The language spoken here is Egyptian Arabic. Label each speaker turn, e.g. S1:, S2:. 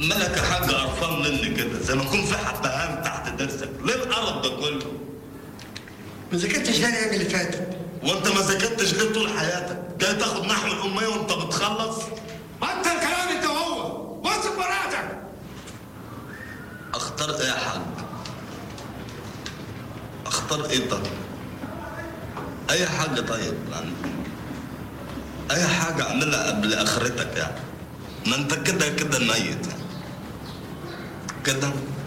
S1: مالك يا حاج قرفان مني كده زي ما يكون في حبهان تحت درسك ليه القرف ده كله
S2: ما ذاكرتش ليه الايام اللي فاتت
S1: وانت ما ذاكرتش ليه طول حياتك جاي تاخد نحو الاميه وانت بتخلص
S2: بطل كلام انت وهو واثق براءتك
S1: اختار ايه يا حاج اختار ايه طيب اي حاجه طيب يعني اي حاجه اعملها قبل اخرتك يعني ما انت كده كده ميت يعني. كده